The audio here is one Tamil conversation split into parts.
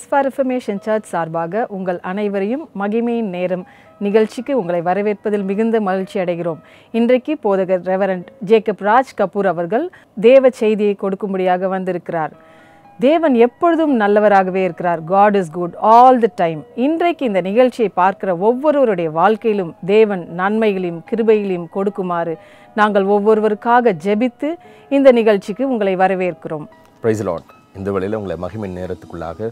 ஃபார் ரிஃபர்மேஷன் சர்ச் சார்பாக உங்கள் அனைவரையும் மகிமையின் நேரம் நிகழ்ச்சிக்கு உங்களை வரவேற்பதில் மிகுந்த மகிழ்ச்சி அடைகிறோம் இன்றைக்கு போதகர் ரெவரண்ட் ஜேக்கப் ராஜ் கபூர் அவர்கள் தேவ செய்தியை கொடுக்கும்படியாக வந்திருக்கிறார் தேவன் எப்பொழுதும் நல்லவராகவே இருக்கிறார் God is good all the time இன்றைக்கு இந்த நிகழ்ச்சியை பார்க்கிற ஒவ்வொருவருடைய வாழ்க்கையிலும் தேவன் நன்மைகளையும் கிருபைகளையும் கொடுக்குமாறு நாங்கள் ஒவ்வொருவருக்காக ஜெபித்து இந்த நிகழ்ச்சிக்கு உங்களை வரவேற்கிறோம் பிரைஸ் லாட் இந்த வேளையில் உங்களை மகிமை நேரத்துக்குள்ளாக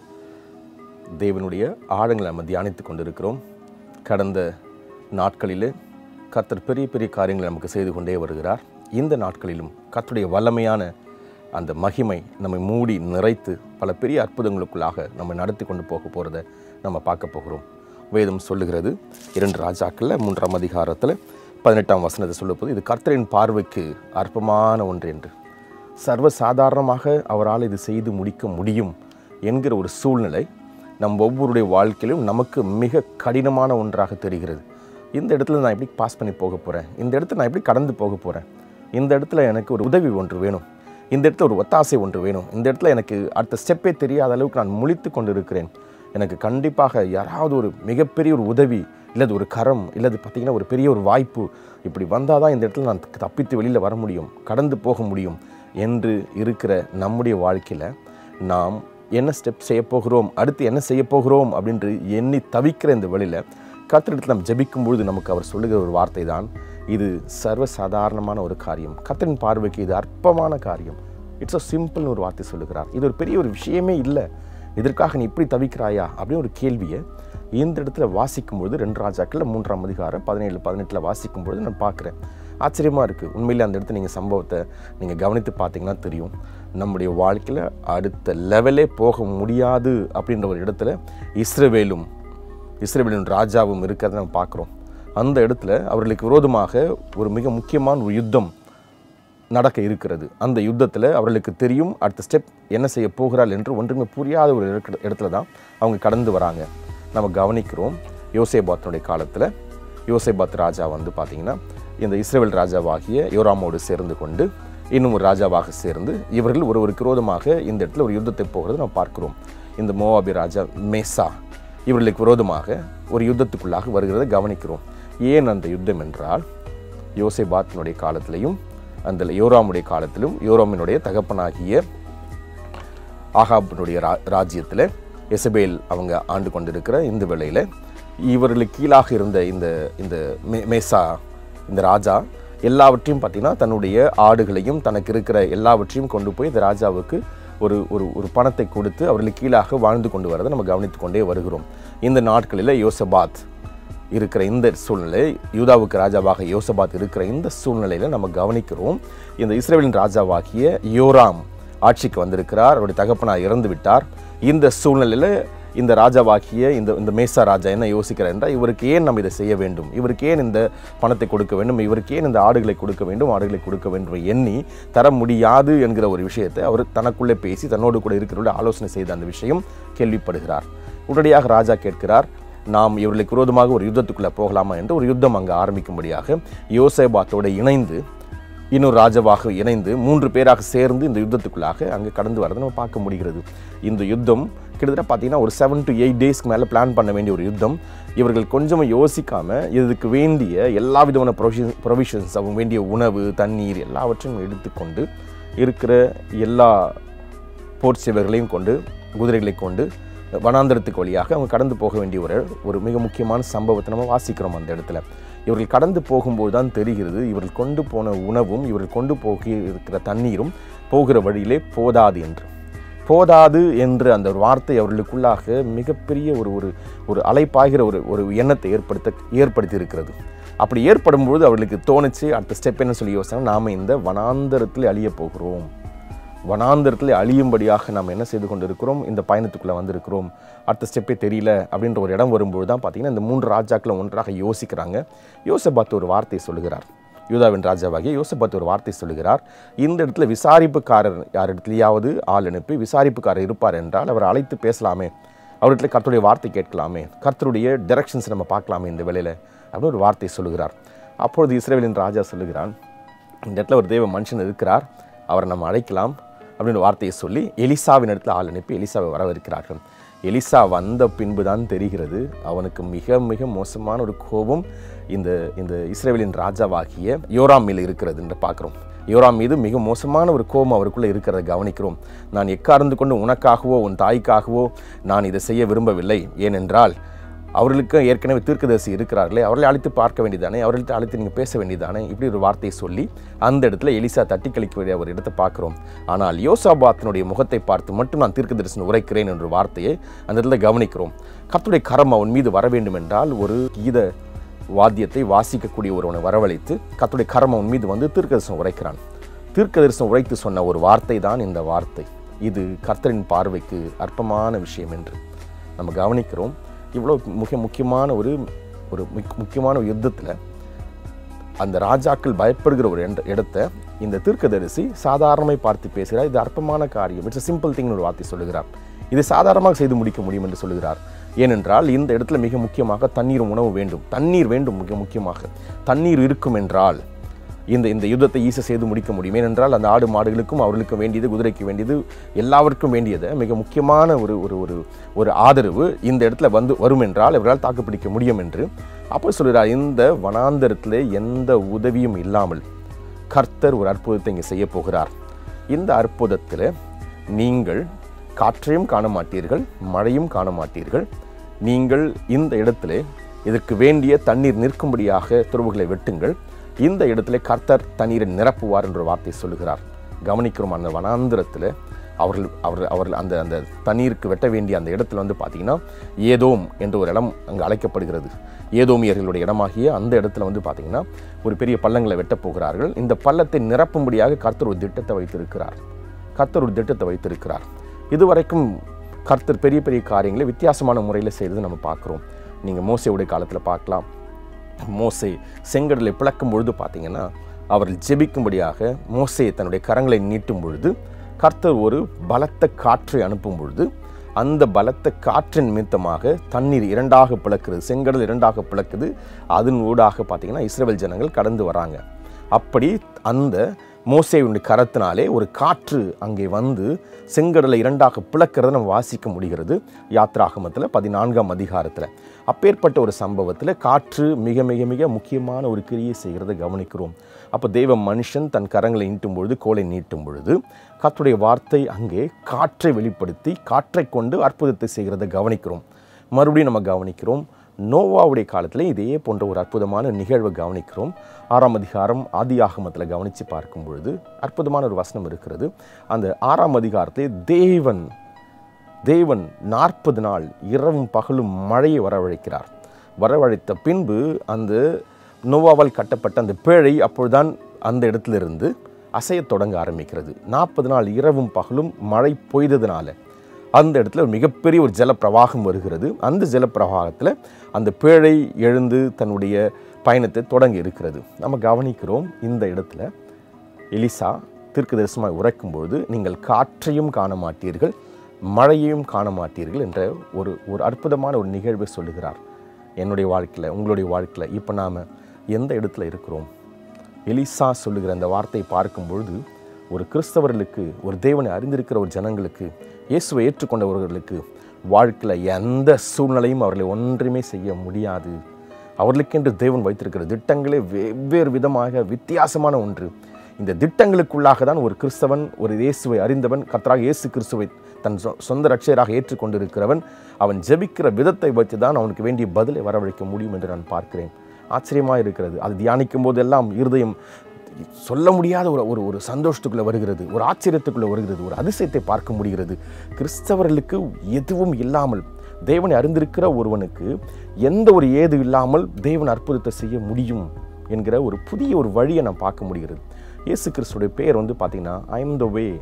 தேவனுடைய ஆழங்களை நம்ம தியானித்து கொண்டிருக்கிறோம் கடந்த நாட்களில் கர்த்தர் பெரிய பெரிய காரியங்களை நமக்கு செய்து கொண்டே வருகிறார் இந்த நாட்களிலும் கர்த்தருடைய வல்லமையான அந்த மகிமை நம்மை மூடி நிறைத்து பல பெரிய அற்புதங்களுக்குள்ளாக நம்ம நடத்தி கொண்டு போக போகிறத நம்ம பார்க்க போகிறோம் வேதம் சொல்லுகிறது இரண்டு ராஜாக்களில் மூன்றாம் அதிகாரத்தில் பதினெட்டாம் வசனத்தை சொல்லும்போது இது கர்த்தரின் பார்வைக்கு அற்பமான ஒன்று என்று சர்வ சாதாரணமாக அவரால் இது செய்து முடிக்க முடியும் என்கிற ஒரு சூழ்நிலை நம் ஒவ்வொருடைய வாழ்க்கையிலும் நமக்கு மிக கடினமான ஒன்றாக தெரிகிறது இந்த இடத்துல நான் எப்படி பாஸ் பண்ணி போக போகிறேன் இந்த இடத்துல நான் எப்படி கடந்து போக போகிறேன் இந்த இடத்துல எனக்கு ஒரு உதவி ஒன்று வேணும் இந்த இடத்துல ஒரு ஒத்தாசை ஒன்று வேணும் இந்த இடத்துல எனக்கு அடுத்த ஸ்டெப்பே தெரியாத அளவுக்கு நான் முழித்து கொண்டு இருக்கிறேன் எனக்கு கண்டிப்பாக யாராவது ஒரு மிகப்பெரிய ஒரு உதவி இல்லது ஒரு கரம் இல்லது பார்த்திங்கன்னா ஒரு பெரிய ஒரு வாய்ப்பு இப்படி வந்தால் தான் இந்த இடத்துல நான் தப்பித்து வெளியில் வர முடியும் கடந்து போக முடியும் என்று இருக்கிற நம்முடைய வாழ்க்கையில் நாம் என்ன ஸ்டெப் செய்ய போகிறோம் அடுத்து என்ன செய்ய போகிறோம் அப்படின்று எண்ணி தவிக்கிற இந்த வழியில் கத்திரிடத்தில் நம்ம ஜெபிக்கும் பொழுது நமக்கு அவர் சொல்லுகிற ஒரு வார்த்தை தான் இது சர்வ சாதாரணமான ஒரு காரியம் கத்தரின் பார்வைக்கு இது அற்பமான காரியம் இட்ஸ் அ சிம்பிள்னு ஒரு வார்த்தை சொல்லுகிறார் இது ஒரு பெரிய ஒரு விஷயமே இல்லை இதற்காக நீ இப்படி தவிக்கிறாயா அப்படின்னு ஒரு கேள்வியை இந்த இடத்துல வாசிக்கும்பொழுது ரெண்டு ராஜாக்களில் மூன்றாம் அதிகாரம் பதினேழு பதினெட்டில் வாசிக்கும்பொழுது நான் பார்க்குறேன் ஆச்சரியமாக இருக்குது உண்மையிலே அந்த இடத்துல நீங்கள் சம்பவத்தை நீங்கள் கவனித்து பார்த்தீங்கன்னா தெரியும் நம்முடைய வாழ்க்கையில் அடுத்த லெவலே போக முடியாது அப்படின்ற ஒரு இடத்துல இஸ்ரவேலும் இஸ்ரேலின் ராஜாவும் இருக்கிறத நம்ம பார்க்குறோம் அந்த இடத்துல அவர்களுக்கு விரோதமாக ஒரு மிக முக்கியமான ஒரு யுத்தம் நடக்க இருக்கிறது அந்த யுத்தத்தில் அவர்களுக்கு தெரியும் அடுத்த ஸ்டெப் என்ன செய்ய போகிறாள் என்று ஒன்றுமே புரியாத ஒரு இருக்கிற இடத்துல தான் அவங்க கடந்து வராங்க நம்ம கவனிக்கிறோம் யோசேபாத்தினுடைய காலத்தில் யோசேபாத் ராஜா வந்து பார்த்திங்கன்னா இந்த இஸ்ரேல் ராஜாவாகிய யோராமோடு சேர்ந்து கொண்டு இன்னும் ஒரு ராஜாவாக சேர்ந்து இவர்கள் ஒருவருக்கு விரோதமாக இந்த இடத்துல ஒரு யுத்தத்தை போகிறது நம்ம பார்க்கிறோம் இந்த மோவாபி ராஜா மேசா இவர்களுக்கு விரோதமாக ஒரு யுத்தத்துக்குள்ளாக வருகிறதை கவனிக்கிறோம் ஏன் அந்த யுத்தம் என்றால் யோசேபாத்தினுடைய காலத்திலையும் அந்த யோராமுடைய காலத்திலும் யோராமினுடைய தகப்பனாகிய ஆகாபினுடைய ரா ராஜ்யத்தில் எசபேல் அவங்க ஆண்டு கொண்டிருக்கிற இந்த வேளையில் இவர்களுக்கு கீழாக இருந்த இந்த இந்த மே மேசா இந்த ராஜா எல்லாவற்றையும் பார்த்தீங்கன்னா தன்னுடைய ஆடுகளையும் தனக்கு இருக்கிற எல்லாவற்றையும் கொண்டு போய் இந்த ராஜாவுக்கு ஒரு ஒரு ஒரு பணத்தை கொடுத்து அவர்களுக்கு கீழாக வாழ்ந்து கொண்டு வரதை நம்ம கவனித்து கொண்டே வருகிறோம் இந்த நாட்களில் யோசபாத் இருக்கிற இந்த சூழ்நிலை யூதாவுக்கு ராஜாவாக யோசபாத் இருக்கிற இந்த சூழ்நிலையில் நம்ம கவனிக்கிறோம் இந்த இஸ்ரேலின் ராஜாவாகிய யோராம் ஆட்சிக்கு வந்திருக்கிறார் அவருடைய தகப்பனார் இறந்து விட்டார் இந்த சூழ்நிலையில் இந்த ராஜாவாகிய இந்த இந்த மேசா ராஜா என்ன யோசிக்கிறார் என்றால் இவருக்கு ஏன் நம்ம இதை செய்ய வேண்டும் இவருக்கு ஏன் இந்த பணத்தை கொடுக்க வேண்டும் இவருக்கு ஏன் இந்த ஆடுகளை கொடுக்க வேண்டும் ஆடுகளை கொடுக்க வேண்டும் எண்ணி தர முடியாது என்கிற ஒரு விஷயத்தை அவர் தனக்குள்ளே பேசி தன்னோடு கூட இருக்கிறவர்கள் ஆலோசனை செய்த அந்த விஷயம் கேள்விப்படுகிறார் உடனடியாக ராஜா கேட்கிறார் நாம் இவர்களுக்கு விரோதமாக ஒரு யுத்தத்துக்குள்ளே போகலாமா என்று ஒரு யுத்தம் அங்கே ஆரம்பிக்கும்படியாக யோசேபாத்தோடு இணைந்து இன்னொரு ராஜாவாக இணைந்து மூன்று பேராக சேர்ந்து இந்த யுத்தத்துக்குள்ளாக அங்கே கடந்து வரதை நம்ம பார்க்க முடிகிறது இந்த யுத்தம் கிட்டத்தட்ட பார்த்தீங்கன்னா ஒரு செவன் டு எயிட் டேஸ்க்கு மேலே பிளான் பண்ண வேண்டிய ஒரு யுத்தம் இவர்கள் கொஞ்சம் யோசிக்காமல் இதுக்கு வேண்டிய எல்லா விதமான ப்ரொவிஷன் ப்ரொவிஷன்ஸ் அவங்க வேண்டிய உணவு தண்ணீர் எல்லாவற்றையும் எடுத்துக்கொண்டு இருக்கிற எல்லா போர் சேவர்களையும் கொண்டு குதிரைகளை கொண்டு வனாந்தரத்துக்கு வழியாக அவங்க கடந்து போக வேண்டிய ஒரு ஒரு மிக முக்கியமான சம்பவத்தை நம்ம வாசிக்கிறோம் அந்த இடத்துல இவர்கள் கடந்து போகும்போது தான் தெரிகிறது இவர்கள் கொண்டு போன உணவும் இவர்கள் கொண்டு போகி இருக்கிற தண்ணீரும் போகிற வழியிலே போதாது என்று போதாது என்று அந்த ஒரு வார்த்தை அவர்களுக்குள்ளாக மிகப்பெரிய ஒரு ஒரு ஒரு அலைப்பாய்கிற ஒரு ஒரு எண்ணத்தை ஏற்படுத்த ஏற்படுத்தி இருக்கிறது அப்படி ஏற்படும்பொழுது அவர்களுக்கு தோணுச்சு அடுத்த ஸ்டெப் என்ன சொல்லி யோசனை நாம் இந்த வனாந்தரத்தில் அழிய போகிறோம் வனாந்தரத்தில் அழியும்படியாக நாம் என்ன செய்து கொண்டு இருக்கிறோம் இந்த பயணத்துக்குள்ளே வந்திருக்கிறோம் அடுத்த ஸ்டெப்பே தெரியல அப்படின்ற ஒரு இடம் வரும்போது தான் பார்த்தீங்கன்னா இந்த மூன்று ராஜாக்களும் ஒன்றாக யோசிக்கிறாங்க யோசபாத் ஒரு வார்த்தை சொல்லுகிறார் யூதாவின் ராஜாவாகிய யோசபாத் ஒரு வார்த்தை சொல்லுகிறார் இந்த இடத்துல விசாரிப்புக்காரர் யார் இடத்துலையாவது ஆள் அனுப்பி விசாரிப்புக்காரர் இருப்பார் என்றால் அவர் அழைத்து பேசலாமே அவர்கிட்ட கர்த்தருடைய வார்த்தை கேட்கலாமே கர்த்தருடைய டைரக்ஷன்ஸ் நம்ம பார்க்கலாமே இந்த வேலையில் அப்படின்னு ஒரு வார்த்தை சொல்லுகிறார் அப்பொழுது இஸ்ரேலின் ராஜா சொல்லுகிறான் இந்த இடத்துல ஒரு தெய்வ மனுஷன் இருக்கிறார் அவரை நம்ம அழைக்கலாம் அப்படின்னு வார்த்தையை சொல்லி எலிசாவின் இடத்துல ஆள் அனுப்பி எலிசாவை வரவிருக்கிறார்கள் எலிசா வந்த பின்பு தான் தெரிகிறது அவனுக்கு மிக மிக மோசமான ஒரு கோபம் இந்த இந்த இஸ்ரேலின் ராஜாவாகிய யோராம் மேல் இருக்கிறது என்று பார்க்குறோம் யோராம் மீது மிக மோசமான ஒரு கோபம் அவருக்குள்ளே இருக்கிறத கவனிக்கிறோம் நான் எக்கார்ந்து கொண்டு உனக்காகவோ உன் தாய்க்காகவோ நான் இதை செய்ய விரும்பவில்லை ஏனென்றால் அவர்களுக்கு ஏற்கனவே தீர்க்கதரிசி இருக்கிறார்களே அவர்களை அழைத்து பார்க்க வேண்டியதானே அவர்கள்ட்ட அழைத்து நீங்கள் பேச வேண்டியதானே இப்படி ஒரு வார்த்தையை சொல்லி அந்த இடத்துல எலிசா தட்டி கழிக்க வேண்டிய ஒரு இடத்தை பார்க்குறோம் ஆனால் யோசாபாத்தினுடைய முகத்தை பார்த்து மட்டும் நான் தீர்க்க தரிசனம் உரைக்கிறேன் என்ற வார்த்தையை அந்த இடத்துல கவனிக்கிறோம் கர்த்தருடைய கரம் அவன் மீது வர வேண்டும் என்றால் ஒரு கீத வாத்தியத்தை வாசிக்கக்கூடிய ஒருவனை வரவழைத்து கர்த்தருடைய கரம் அவன் மீது வந்து தீர்க்க தரிசனம் உரைக்கிறான் தீர்க்க தரிசனம் உரைத்து சொன்ன ஒரு வார்த்தை தான் இந்த வார்த்தை இது கர்த்தரின் பார்வைக்கு அற்பமான விஷயம் என்று நம்ம கவனிக்கிறோம் இவ்வளோ மிக முக்கியமான ஒரு ஒரு முக்- முக்கியமான ஒரு யுத்தத்தில் அந்த ராஜாக்கள் பயப்படுகிற ஒரு எண்ட- இடத்த இந்த தீர்க்கதரிசி சாதாரணமாய் பார்த்து பேசுகிறார் இது அற்பமான காரியம் இட்ஸ் சிம்பிள் திங்னு ஒரு வார்த்தை சொல்லுகிறார் இது சாதாரணமாக செய்து முடிக்க முடியும் என்று சொல்லுகிறார் ஏனென்றால் இந்த இடத்துல மிக முக்கியமாக தண்ணீரும் உணவு வேண்டும் தண்ணீர் வேண்டும் மிக முக்கியமாக தண்ணீர் இருக்கும் என்றால் இந்த இந்த யுத்தத்தை ஈஸி செய்து முடிக்க முடியும் ஏனென்றால் அந்த ஆடு மாடுகளுக்கும் அவர்களுக்கு வேண்டியது குதிரைக்கு வேண்டியது எல்லாருக்கும் வேண்டியது மிக முக்கியமான ஒரு ஒரு ஒரு ஒரு ஆதரவு இந்த இடத்துல வந்து வரும் என்றால் இவர்களால் தாக்குப்பிடிக்க முடியும் என்று அப்போ சொல்கிறார் இந்த வனாந்தரத்தில் எந்த உதவியும் இல்லாமல் கர்த்தர் ஒரு அற்புதத்தை இங்கே செய்ய போகிறார் இந்த அற்புதத்தில் நீங்கள் காற்றையும் காண மாட்டீர்கள் மழையும் காண மாட்டீர்கள் நீங்கள் இந்த இடத்திலே இதற்கு வேண்டிய தண்ணீர் நிற்கும்படியாக துறவுகளை வெட்டுங்கள் இந்த இடத்துல கர்த்தர் தண்ணீரை நிரப்புவார் என்ற வார்த்தை சொல்லுகிறார் கவனிக்கிறோம் அந்த வனாந்திரத்தில் அவர்கள் அவர்கள் அவர்கள் அந்த அந்த தண்ணீருக்கு வெட்ட வேண்டிய அந்த இடத்துல வந்து பார்த்தீங்கன்னா ஏதோம் என்ற ஒரு இடம் அங்கே அழைக்கப்படுகிறது ஏதோமியர்களுடைய இடமாகிய அந்த இடத்துல வந்து பார்த்தீங்கன்னா ஒரு பெரிய பள்ளங்களை வெட்டப் போகிறார்கள் இந்த பள்ளத்தை நிரப்பும்படியாக கர்த்தர் ஒரு திட்டத்தை வைத்திருக்கிறார் கர்த்தர் ஒரு திட்டத்தை வைத்திருக்கிறார் இதுவரைக்கும் கர்த்தர் பெரிய பெரிய காரியங்களை வித்தியாசமான முறையில் செய்கிறது நம்ம பார்க்குறோம் நீங்கள் மோசையுடைய காலத்தில் பார்க்கலாம் மோசே செங்கடலை பிளக்கும் பொழுது பார்த்தீங்கன்னா அவர்கள் ஜெபிக்கும்படியாக மோசே தன்னுடைய கரங்களை நீட்டும் பொழுது கர்த்தர் ஒரு பலத்த காற்றை அனுப்பும் பொழுது அந்த பலத்த காற்றின் நிமித்தமாக தண்ணீர் இரண்டாக பிளக்குது செங்கடல் இரண்டாக பிளக்குது அதன் ஊடாக பார்த்தீங்கன்னா இஸ்ரேல் ஜனங்கள் கடந்து வராங்க அப்படி அந்த மோசேயுடைய கரத்தினாலே ஒரு காற்று அங்கே வந்து செங்கடலை இரண்டாக பிளக்கிறத நம்ம வாசிக்க முடிகிறது யாத்ராகமத்தில் பதினான்காம் அதிகாரத்தில் அப்பேற்பட்ட ஒரு சம்பவத்தில் காற்று மிக மிக மிக முக்கியமான ஒரு கிரியை செய்கிறத கவனிக்கிறோம் அப்போ தெய்வ மனுஷன் தன் கரங்களை நீட்டும் பொழுது கோலை நீட்டும் பொழுது கர்த்தருடைய வார்த்தை அங்கே காற்றை வெளிப்படுத்தி காற்றை கொண்டு அற்புதத்தை செய்கிறத கவனிக்கிறோம் மறுபடியும் நம்ம கவனிக்கிறோம் நோவாவுடைய காலத்தில் இதே போன்ற ஒரு அற்புதமான நிகழ்வை கவனிக்கிறோம் ஆறாம் அதிகாரம் ஆதி ஆகமத்தில் கவனித்து பார்க்கும் பொழுது அற்புதமான ஒரு வசனம் இருக்கிறது அந்த ஆறாம் அதிகாரத்தை தேவன் தேவன் நாற்பது நாள் இரவும் பகலும் மழையை வரவழைக்கிறார் வரவழைத்த பின்பு அந்த நோவாவால் கட்டப்பட்ட அந்த பேழை அப்பொழுதுதான் அந்த இடத்திலிருந்து அசையத் தொடங்க ஆரம்பிக்கிறது நாற்பது நாள் இரவும் பகலும் மழை பொய்ததுனால அந்த இடத்துல ஒரு மிகப்பெரிய ஒரு ஜலப்பிரவாகம் வருகிறது அந்த ஜலப்பிரவாகத்தில் அந்த பேழை எழுந்து தன்னுடைய பயணத்தை தொடங்கி இருக்கிறது நம்ம கவனிக்கிறோம் இந்த இடத்துல எலிசா தீர்க்க தரிசனமாய் உரைக்கும் பொழுது நீங்கள் காற்றையும் காண மாட்டீர்கள் மழையையும் காண மாட்டீர்கள் என்ற ஒரு ஒரு அற்புதமான ஒரு நிகழ்வை சொல்லுகிறார் என்னுடைய வாழ்க்கையில் உங்களுடைய வாழ்க்கையில் இப்போ நாம் எந்த இடத்துல இருக்கிறோம் எலிசா சொல்லுகிற அந்த வார்த்தையை பார்க்கும் பொழுது ஒரு கிறிஸ்தவர்களுக்கு ஒரு தேவனை அறிந்திருக்கிற ஒரு ஜனங்களுக்கு இயேசுவை ஏற்றுக்கொண்டவர்களுக்கு வாழ்க்கையில் எந்த சூழ்நிலையும் அவர்களை ஒன்றுமே செய்ய முடியாது அவர்களுக்கென்று தேவன் வைத்திருக்கிற திட்டங்களே வெவ்வேறு விதமாக வித்தியாசமான ஒன்று இந்த திட்டங்களுக்குள்ளாக தான் ஒரு கிறிஸ்தவன் ஒரு இயேசுவை அறிந்தவன் கர்த்தராக இயேசு கிறிஸ்துவை தன் சொ- சொந்த ரட்சகராக ஏற்றுக்கொண்டிருக்கிறவன் அவன் ஜெபிக்கிற விதத்தை வைத்து தான் அவனுக்கு வேண்டிய பதிலை வரவழைக்க முடியும் என்று நான் பார்க்கிறேன் ஆச்சரியமாக இருக்கிறது அது தியானிக்கும் போதெல்லாம் இருதயம் சொல்ல முடியாத ஒரு ஒரு ஒரு சந்தோஷத்துக்குள்ளே வருகிறது ஒரு ஆச்சரியத்துக்குள்ளே வருகிறது ஒரு அதிசயத்தை பார்க்க முடிகிறது கிறிஸ்தவர்களுக்கு எதுவும் இல்லாமல் தேவனை அறிந்திருக்கிற ஒருவனுக்கு எந்த ஒரு ஏது இல்லாமல் தேவன் அற்புதத்தை செய்ய முடியும் என்கிற ஒரு புதிய ஒரு வழியை நான் பார்க்க முடிகிறது இயேசு கிறிஸ்துடைய பேர் வந்து பார்த்தீங்கன்னா I am the way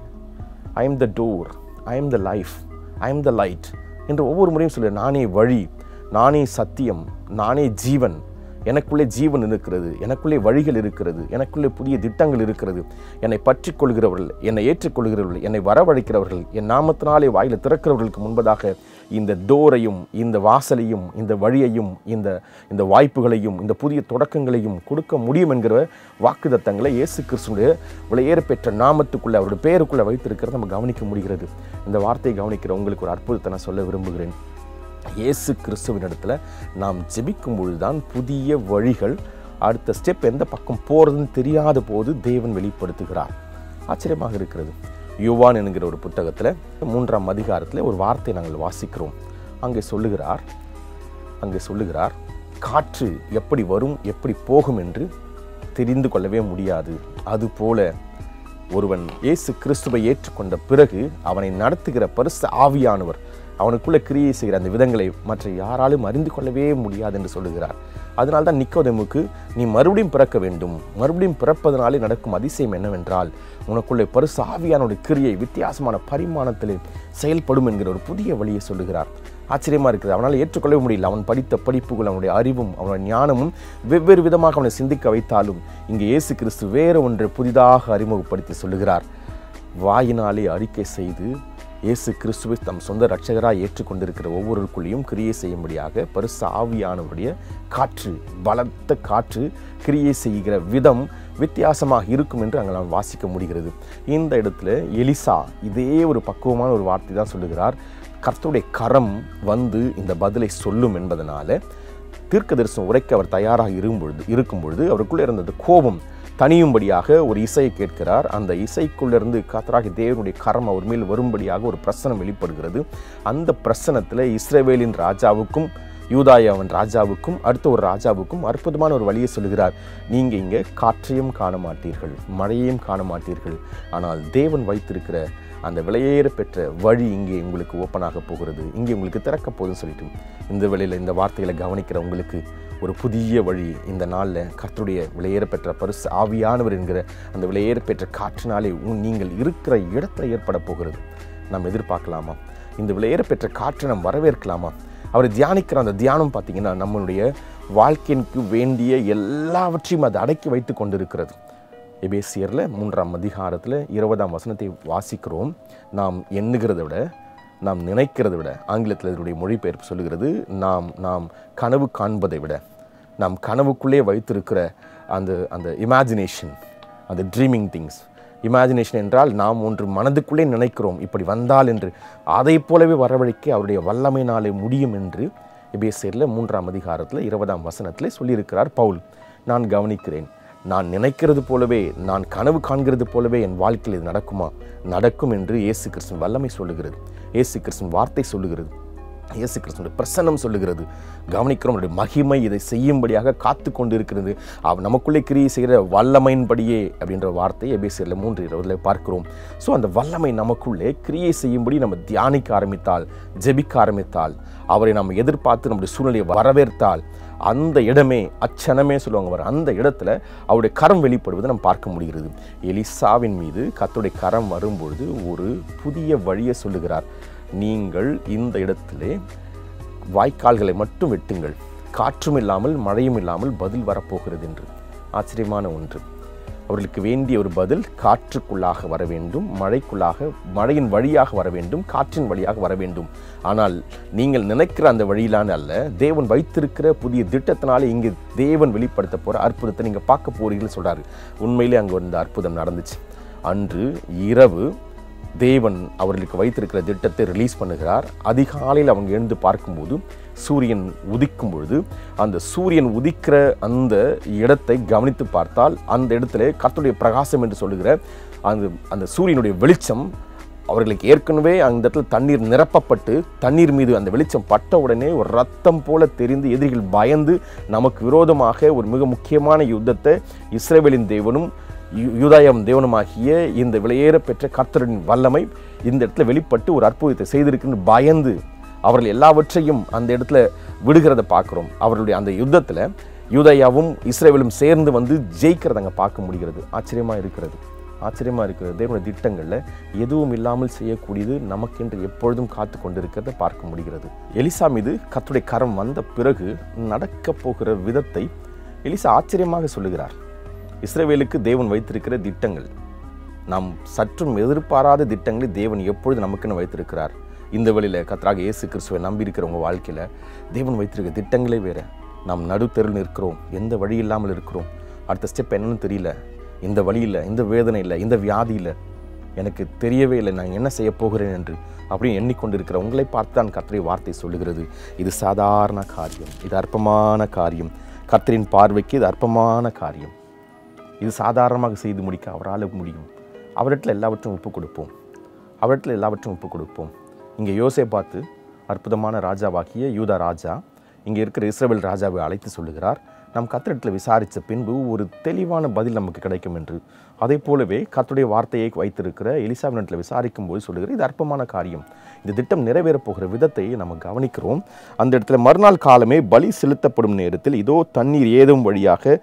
I am the door I am the life I am the light என்று ஒவ்வொரு முறையும் சொல்லி நானே வழி நானே சத்தியம் நானே ஜீவன் எனக்குள்ளே ஜீவன் இருக்கிறது எனக்குள்ளே வழிகள் இருக்கிறது எனக்குள்ளே புதிய திட்டங்கள் இருக்கிறது என்னை பற்றி கொள்கிறவர்கள் என்னை ஏற்றுக்கொள்கிறவர்கள் என்னை வரவழைக்கிறவர்கள் என் நாமத்தினாலே வாயில திறக்கிறவர்களுக்கு முன்பதாக இந்த டோரையும் இந்த வாசலையும் இந்த வழியையும் இந்த இந்த வாய்ப்புகளையும் இந்த புதிய தொடக்கங்களையும் கொடுக்க முடியும் என்கிற வாக்குதத்தங்களை இயேசு கிறிஸ்துடைய விலையேற பெற்ற நாமத்துக்குள்ளே அவருடைய பேருக்குள்ளே வைத்திருக்கிறத நம்ம கவனிக்க முடிகிறது இந்த வார்த்தையை கவனிக்கிற உங்களுக்கு ஒரு அற்புதத்தை நான் சொல்ல விரும்புகிறேன் இயேசு கிறிஸ்துவினிடத்தில் நாம் ஜெபிக்கும் பொழுதுதான் புதிய வழிகள் அடுத்த ஸ்டெப் எந்த பக்கம் போகிறதுன்னு தெரியாத போது தேவன் வெளிப்படுத்துகிறார் ஆச்சரியமாக இருக்கிறது யுவான் என்கிற ஒரு புத்தகத்தில் மூன்றாம் அதிகாரத்தில் ஒரு வார்த்தை நாங்கள் வாசிக்கிறோம் அங்கே சொல்லுகிறார் அங்கே சொல்லுகிறார் காற்று எப்படி வரும் எப்படி போகும் என்று தெரிந்து கொள்ளவே முடியாது அதுபோல ஒருவன் இயேசு கிறிஸ்துவை ஏற்றுக்கொண்ட பிறகு அவனை நடத்துகிற பரிசு ஆவியானவர் அவனுக்குள்ள கிரியை செய்கிற அந்த விதங்களை மற்ற யாராலும் அறிந்து கொள்ளவே முடியாது என்று சொல்லுகிறார் அதனால தான் நிக்கோதேமுக்கு நீ மறுபடியும் பிறக்க வேண்டும் மறுபடியும் பிறப்பதனாலே நடக்கும் அதிசயம் என்னவென்றால் உனக்குள்ளே பரிசு ஆவியானுடைய கிரியை வித்தியாசமான பரிமாணத்தில் செயல்படும் என்கிற ஒரு புதிய வழியை சொல்லுகிறார் ஆச்சரியமா இருக்குது அவனால் ஏற்றுக்கொள்ளவே முடியல அவன் படித்த படிப்புகள் அவனுடைய அறிவும் அவனுடைய ஞானமும் வெவ்வேறு விதமாக அவனை சிந்திக்க வைத்தாலும் இங்கே இயேசு கிறிஸ்து வேறு ஒன்றை புதிதாக அறிமுகப்படுத்தி சொல்லுகிறார் வாயினாலே அறிக்கை செய்து இயேசு கிறிஸ்துவை தம் சொந்த ரட்சகராக ஏற்றுக்கொண்டிருக்கிற ஒவ்வொருக்குள்ளேயும் கிரியை செய்யும்படியாக பரிசு ஆவியானவருடைய காற்று பலத்த காற்று கிரியை செய்கிற விதம் வித்தியாசமாக இருக்கும் என்று அங்கே நாம் வாசிக்க முடிகிறது இந்த இடத்துல எலிசா இதே ஒரு பக்குவமான ஒரு வார்த்தை தான் சொல்லுகிறார் கர்த்தருடைய கரம் வந்து இந்த பதிலை சொல்லும் என்பதனால தீர்க்க தரிசனம் உரைக்க அவர் தயாராக இருக்கும் பொழுது இருக்கும் பொழுது அவருக்குள்ளே இருந்தது கோபம் தனியும்படியாக ஒரு இசையை கேட்கிறார் அந்த இசைக்குள்ளிருந்து காத்தராகி தேவனுடைய கரம் அவர் மேல் வரும்படியாக ஒரு பிரசனம் வெளிப்படுகிறது அந்த பிரசனத்தில் இஸ்ரேவேலின் ராஜாவுக்கும் யூதாயாவன் ராஜாவுக்கும் அடுத்த ஒரு ராஜாவுக்கும் அற்புதமான ஒரு வழியை சொல்லுகிறார் நீங்கள் இங்கே காற்றையும் காண மாட்டீர்கள் மழையையும் காண மாட்டீர்கள் ஆனால் தேவன் வைத்திருக்கிற அந்த விலையேற பெற்ற வழி இங்கே உங்களுக்கு ஓப்பனாக போகிறது இங்கே உங்களுக்கு திறக்க போகுதுன்னு சொல்லிட்டு இந்த வேளையில் இந்த வார்த்தைகளை கவனிக்கிற உங்களுக்கு ஒரு புதிய வழி இந்த நாளில் கர்த்தருடைய விலையேற பெற்ற பரிசு ஆவியானவர் என்கிற அந்த விலையேற பெற்ற காற்றினாலே உன் நீங்கள் இருக்கிற இடத்துல ஏற்பட போகிறது நாம் எதிர்பார்க்கலாமா இந்த விலையேற பெற்ற காற்றை நாம் வரவேற்கலாமா அவர் தியானிக்கிற அந்த தியானம் பார்த்தீங்கன்னா நம்மளுடைய வாழ்க்கைக்கு வேண்டிய எல்லாவற்றையும் அது அடக்கி வைத்து கொண்டிருக்கிறது எபேசியரில் மூன்றாம் அதிகாரத்தில் இருபதாம் வசனத்தை வாசிக்கிறோம் நாம் எண்ணுகிறதை விட நாம் நினைக்கிறதை விட ஆங்கிலத்தில் இதனுடைய மொழிபெயர்ப்பு சொல்லுகிறது நாம் நாம் கனவு காண்பதை விட நாம் கனவுக்குள்ளே வைத்திருக்கிற அந்த அந்த இமேஜினேஷன் அந்த ட்ரீமிங் திங்ஸ் இமேஜினேஷன் என்றால் நாம் ஒன்று மனதுக்குள்ளே நினைக்கிறோம் இப்படி வந்தால் என்று அதை போலவே வரவழைக்க அவருடைய வல்லமையினாலே முடியும் என்று எபேசியரில் மூன்றாம் அதிகாரத்தில் இருபதாம் வசனத்தில் சொல்லியிருக்கிறார் பவுல் நான் கவனிக்கிறேன் நான் நினைக்கிறது போலவே நான் கனவு காண்கிறது போலவே என் வாழ்க்கையில் இது நடக்குமா நடக்கும் என்று இயேசு கிறிஸ்தன் வல்லமை சொல்லுகிறது இயேசு கிறிஸ்தன் வார்த்தை சொல்லுகிறது இயேசு கிறிஸ்துடைய பிரசன்னம் சொல்லுகிறது கவனிக்கிறோம் அவருடைய மகிமை இதை செய்யும்படியாக காத்து கொண்டு இருக்கிறது அவ் நமக்குள்ளே கிரியை செய்கிற வல்லமையின்படியே அப்படின்ற வார்த்தை எபேசியரில் மூன்று இருபதில் பார்க்கிறோம் ஸோ அந்த வல்லமை நமக்குள்ளே கிரியை செய்யும்படி நம்ம தியானிக்க ஆரம்பித்தால் ஜெபிக்க ஆரம்பித்தால் அவரை நாம் எதிர்பார்த்து நம்முடைய சூழ்நிலையை வரவேற்றால் அந்த இடமே அச்சனமே சொல்லுவாங்க வர அந்த இடத்துல அவருடைய கரம் வெளிப்படுவதை நம்ம பார்க்க முடிகிறது எலிசாவின் மீது கர்த்தருடைய கரம் வரும்பொழுது ஒரு புதிய வழியை சொல்லுகிறார் நீங்கள் இந்த இடத்திலே வாய்க்கால்களை மட்டும் வெட்டுங்கள் காற்றும் இல்லாமல் மழையும் இல்லாமல் பதில் வரப்போகிறது என்று ஆச்சரியமான ஒன்று அவர்களுக்கு வேண்டிய ஒரு பதில் காற்றுக்குள்ளாக வர வேண்டும் மழைக்குள்ளாக மழையின் வழியாக வர வேண்டும் காற்றின் வழியாக வர வேண்டும் ஆனால் நீங்கள் நினைக்கிற அந்த வழியிலான அல்ல தேவன் வைத்திருக்கிற புதிய திட்டத்தினாலே இங்கே தேவன் வெளிப்படுத்த போகிற அற்புதத்தை நீங்கள் பார்க்க போறீங்கன்னு சொல்கிறாரு உண்மையிலே அங்கே இந்த அற்புதம் நடந்துச்சு அன்று இரவு தேவன் அவர்களுக்கு வைத்திருக்கிற திட்டத்தை ரிலீஸ் பண்ணுகிறார் அதிகாலையில் அவங்க எழுந்து பார்க்கும்போது சூரியன் உதிக்கும் பொழுது அந்த சூரியன் உதிக்கிற அந்த இடத்தை கவனித்து பார்த்தால் அந்த இடத்துல கர்த்தருடைய பிரகாசம் என்று சொல்லுகிற அந்த அந்த சூரியனுடைய வெளிச்சம் அவர்களுக்கு ஏற்கனவே அந்த இடத்துல தண்ணீர் நிரப்பப்பட்டு தண்ணீர் மீது அந்த வெளிச்சம் பட்ட உடனே ஒரு ரத்தம் போல தெரிந்து எதிரிகள் பயந்து நமக்கு விரோதமாக ஒரு மிக முக்கியமான யுத்தத்தை இஸ்ரேவேலின் தேவனும் யூ- யூதாயம் தேவனுமாகிய இந்த விலையேற பெற்ற கர்த்தரின் வல்லமை இந்த இடத்துல வெளிப்பட்டு ஒரு அற்புதத்தை செய்திருக்குன்னு பயந்து அவர்கள் எல்லாவற்றையும் அந்த இடத்துல விடுகிறத பார்க்குறோம் அவர்களுடைய அந்த யுத்தத்தில் யூதாயாவும் இஸ்ரேவேலும் சேர்ந்து வந்து ஜெயிக்கிறத அங்கே பார்க்க முடிகிறது ஆச்சரியமாக இருக்கிறது ஆச்சரியமாக இருக்கிறது தேவனுடைய திட்டங்களில் எதுவும் இல்லாமல் செய்யக்கூடியது நமக்கென்று எப்பொழுதும் காத்து கொண்டிருக்கிறத பார்க்க முடிகிறது எலிசா மீது கர்த்தருடைய கரம் வந்த பிறகு நடக்க போகிற விதத்தை எலிசா ஆச்சரியமாக சொல்லுகிறார் இஸ்ரவேலுக்கு தேவன் வைத்திருக்கிற திட்டங்கள் நாம் சற்றும் எதிர்பாராத திட்டங்களை தேவன் எப்பொழுது நமக்குன்னு வைத்திருக்கிறார் இந்த வழியில் கத்தராக இயேசு கிறிஸ்துவை நம்பி இருக்கிறவங்க வாழ்க்கையில் தேவன் வைத்திருக்க திட்டங்களே வேறு நாம் நடுத்தெருவில் இருக்கிறோம் எந்த வழி இல்லாமல் இருக்கிறோம் அடுத்த ஸ்டெப் என்னன்னு தெரியல இந்த வழியில் இந்த வேதனையில் இந்த வியாதியில் எனக்கு தெரியவே இல்லை நான் என்ன செய்ய போகிறேன் என்று அப்படின்னு எண்ணிக்கொண்டிருக்கிற உங்களை பார்த்து தான் கர்த்தரை வார்த்தை சொல்லுகிறது இது சாதாரண காரியம் இது அற்பமான காரியம் கர்த்தரின் பார்வைக்கு இது அற்பமான காரியம் இது சாதாரணமாக செய்து முடிக்க அவரால் முடியும் அவரிடத்தில் எல்லாவற்றும் ஒப்பு கொடுப்போம் அவரிடத்தில் எல்லாவற்றும் ஒப்பு கொடுப்போம் இங்கே யோசே பார்த்து அற்புதமான ராஜாவாகிய யூதா ராஜா இங்கே இருக்கிற இஸ்ரவேல் ராஜாவை அழைத்து சொல்லுகிறார் நம் கத்திரத்தில் விசாரித்த பின்பு ஒரு தெளிவான பதில் நமக்கு கிடைக்கும் என்று அதே போலவே கர்த்தருடைய வார்த்தையை வைத்திருக்கிற எலிசாவினத்தில் விசாரிக்கும் போது சொல்லுகிற இது அற்பமான காரியம் இந்த திட்டம் நிறைவேறப் போகிற விதத்தை நம்ம கவனிக்கிறோம் அந்த இடத்துல மறுநாள் காலமே பலி செலுத்தப்படும் நேரத்தில் இதோ தண்ணீர் ஏதும் வழியாக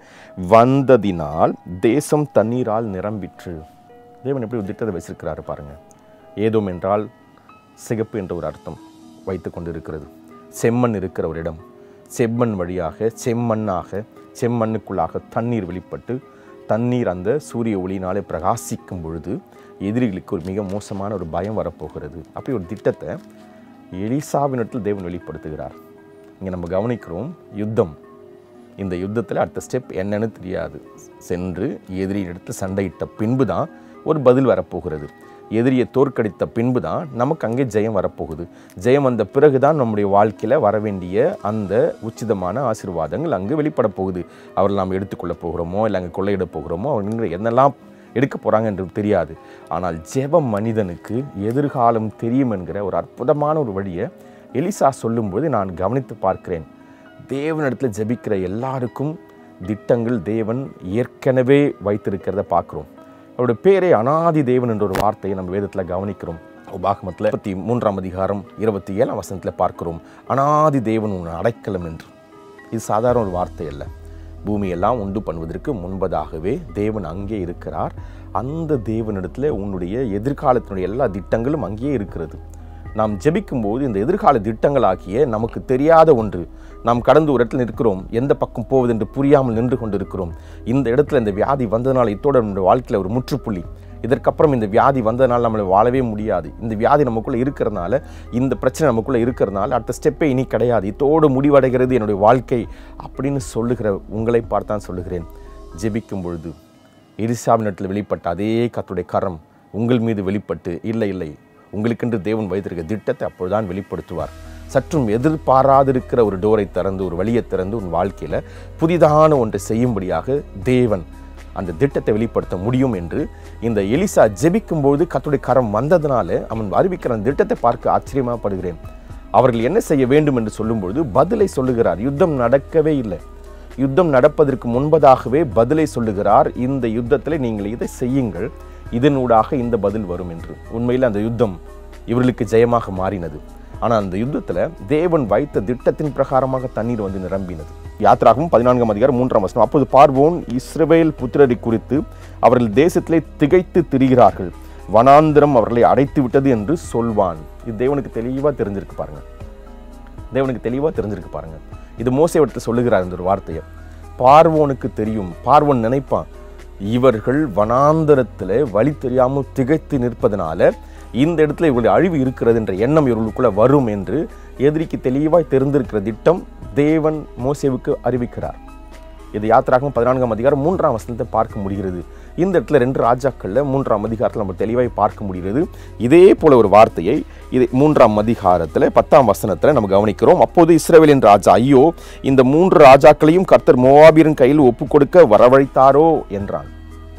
வந்ததினால் தேசம் தண்ணீரால் நிரம்பிற்று தேவன் எப்படி ஒரு திட்டத்தை வச்சிருக்கிறாரு பாருங்க ஏதோம் என்றால் சிகப்பு என்ற ஒரு அர்த்தம் வைத்து கொண்டிருக்கிறது செம்மண் இருக்கிற ஒரு இடம் செம்மண் வழியாக செம்மண்ணாக செம்மண்ணுக்குள்ளாக தண்ணீர் வெளிப்பட்டு தண்ணீர் அந்த சூரிய ஒளியினாலே பிரகாசிக்கும் பொழுது எதிரிகளுக்கு ஒரு மிக மோசமான ஒரு பயம் வரப்போகிறது அப்படி ஒரு திட்டத்தை எலிசாவினத்தில் தேவன் வெளிப்படுத்துகிறார் இங்கே நம்ம கவனிக்கிறோம் யுத்தம் இந்த யுத்தத்தில் அடுத்த ஸ்டெப் என்னன்னு தெரியாது சென்று எதிரியின் இடத்துல சண்டையிட்ட பின்பு தான் ஒரு பதில் வரப்போகிறது எதிரியை தோற்கடித்த பின்பு தான் நமக்கு அங்கே ஜெயம் வரப்போகுது ஜெயம் வந்த பிறகு தான் நம்முடைய வாழ்க்கையில் வர வேண்டிய அந்த உச்சிதமான ஆசீர்வாதங்கள் அங்கு வெளிப்பட போகுது அவர்கள் நாம் எடுத்துக்கொள்ள போகிறோமோ இல்லை அங்கே கொள்ளையிட போகிறோமோ அவங்க என்னெல்லாம் எடுக்க போகிறாங்க என்று தெரியாது ஆனால் ஜெப மனிதனுக்கு எதிர்காலம் தெரியும் என்கிற ஒரு அற்புதமான ஒரு வழியை எலிசா சொல்லும்போது நான் கவனித்து பார்க்கிறேன் தேவனிடத்தில் ஜெபிக்கிற எல்லாருக்கும் திட்டங்கள் தேவன் ஏற்கனவே வைத்திருக்கிறத பார்க்குறோம் அவருடைய பேரே அனாதி தேவன் என்ற ஒரு வார்த்தையை நம்ம வேதத்தில் கவனிக்கிறோம் உபாகமத்தில் முப்பத்தி மூன்றாம் அதிகாரம் இருபத்தி ஏழாம் வசனத்தில் பார்க்கிறோம் அனாதி தேவன் உன் அடைக்கலம் என்று இது சாதாரண ஒரு வார்த்தை அல்ல பூமியெல்லாம் உண்டு பண்ணுவதற்கு முன்பதாகவே தேவன் அங்கே இருக்கிறார் அந்த தேவனிடத்தில் உன்னுடைய எதிர்காலத்தினுடைய எல்லா திட்டங்களும் அங்கேயே இருக்கிறது நாம் ஜெபிக்கும்போது இந்த எதிர்கால திட்டங்களாகிய நமக்கு தெரியாத ஒன்று நாம் கடந்து ஒரு இடத்துல நிற்கிறோம் எந்த பக்கம் போவது என்று புரியாமல் நின்று கொண்டிருக்கிறோம் இந்த இடத்துல இந்த வியாதி வந்ததுனால இத்தோட நம்முடைய வாழ்க்கையில் ஒரு முற்றுப்புள்ளி இதற்கப்புறம் இந்த வியாதி வந்ததுனால நம்மளை வாழவே முடியாது இந்த வியாதி நமக்குள்ளே இருக்கிறதுனால இந்த பிரச்சனை நமக்குள்ளே இருக்கிறதுனால அடுத்த ஸ்டெப்பே இனி கிடையாது இத்தோடு முடிவடைகிறது என்னுடைய வாழ்க்கை அப்படின்னு சொல்லுகிற உங்களை பார்த்தான் சொல்லுகிறேன் ஜெபிக்கும் பொழுது எரிசாவினத்தில் வெளிப்பட்ட அதே கத்துடைய கரம் உங்கள் மீது வெளிப்பட்டு இல்லை இல்லை உங்களுக்கென்று தேவன் வைத்திருக்க திட்டத்தை அப்பொழுதுதான் வெளிப்படுத்துவார் சற்றும் எதிர்பாராதிருக்கிற ஒரு டோரை திறந்து ஒரு வழியை திறந்து உன் வாழ்க்கையில் புதிதான ஒன்றை செய்யும்படியாக தேவன் அந்த திட்டத்தை வெளிப்படுத்த முடியும் என்று இந்த எலிசா ஜெபிக்கும்போது கத்துடைய கரம் வந்ததுனால அவன் அறிவிக்கிற அந்த திட்டத்தை பார்க்க ஆச்சரியமாகப்படுகிறேன் அவர்கள் என்ன செய்ய வேண்டும் என்று சொல்லும்பொழுது பதிலை சொல்லுகிறார் யுத்தம் நடக்கவே இல்லை யுத்தம் நடப்பதற்கு முன்பதாகவே பதிலை சொல்லுகிறார் இந்த யுத்தத்தில் நீங்கள் இதை செய்யுங்கள் இதனூடாக இந்த பதில் வரும் என்று உண்மையில் அந்த யுத்தம் இவர்களுக்கு ஜெயமாக மாறினது ஆனால் அந்த யுத்தத்தில் தேவன் வைத்த திட்டத்தின் பிரகாரமாக தண்ணீர் வந்து நிரம்பினது யாத்திராகவும் பதினான்காம் அதிகாரம் மூன்றாம் வசனம் அப்போது பார்வோன் இஸ்ரவேல் புத்திரரை குறித்து அவர்கள் தேசத்திலே திகைத்து திரிகிறார்கள் வனாந்திரம் அவர்களை அடைத்து விட்டது என்று சொல்வான் இது தேவனுக்கு தெளிவாக தெரிஞ்சிருக்கு பாருங்க தேவனுக்கு தெளிவாக தெரிஞ்சிருக்கு பாருங்க இது மோசைவட்டத்தை சொல்லுகிறார் இந்த ஒரு வார்த்தையை பார்வோனுக்கு தெரியும் பார்வோன் நினைப்பான் இவர்கள் வனாந்தரத்தில் வழி தெரியாமல் திகைத்து நிற்பதனால இந்த இடத்துல இவர்களுடைய அழிவு இருக்கிறது என்ற எண்ணம் இவர்களுக்குள்ள வரும் என்று எதிரிக்கு தெளிவாய் தெரிந்திருக்கிற திட்டம் தேவன் மோசேவுக்கு அறிவிக்கிறார் இது யாத்திராகவும் பதினான்காம் அதிகாரம் மூன்றாம் வசனத்தை பார்க்க முடிகிறது இந்த இடத்துல ரெண்டு ராஜாக்களில் மூன்றாம் அதிகாரத்தில் நம்ம தெளிவாய் பார்க்க முடிகிறது இதே போல ஒரு வார்த்தையை இது மூன்றாம் அதிகாரத்தில் பத்தாம் வசனத்தில் நம்ம கவனிக்கிறோம் அப்போது இஸ்ரவேலின் ராஜா ஐயோ இந்த மூன்று ராஜாக்களையும் கர்த்தர் மோவாபியரின் கையில் ஒப்புக் கொடுக்க வரவழைத்தாரோ என்றான்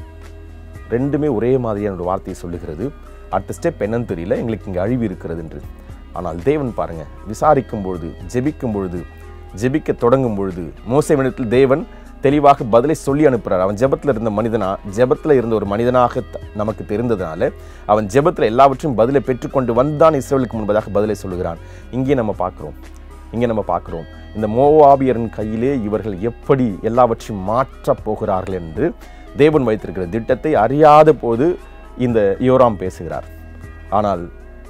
ரெண்டுமே ஒரே மாதிரியான ஒரு வார்த்தையை சொல்லுகிறது அடுத்த ஸ்டெப் என்னன்னு தெரியல எங்களுக்கு இங்கே அழிவு இருக்கிறது என்று ஆனால் தேவன் பாருங்க விசாரிக்கும் பொழுது ஜெபிக்கும் பொழுது ஜெபிக்க தொடங்கும் பொழுது மோசைவனத்தில் தேவன் தெளிவாக பதிலை சொல்லி அனுப்புகிறார் அவன் ஜெபத்தில் இருந்த மனிதனா ஜெபத்தில் இருந்த ஒரு மனிதனாக த- நமக்கு தெரிந்ததுனால அவன் ஜெபத்தில் எல்லாவற்றையும் பதிலை பெற்றுக்கொண்டு வந்தான் இஸ்ரவேலுக்கு முன்பதாக பதிலை சொல்லுகிறான் இங்கே நம்ம பார்க்குறோம் இங்கே நம்ம பார்க்குறோம் இந்த மோவாபியரின் கையிலே இவர்கள் எப்படி எல்லாவற்றையும் மாற்றப் போகிறார்கள் என்று தேவன் வைத்திருக்கிற திட்டத்தை அறியாத போது இந்த யோராம் பேசுகிறார் ஆனால்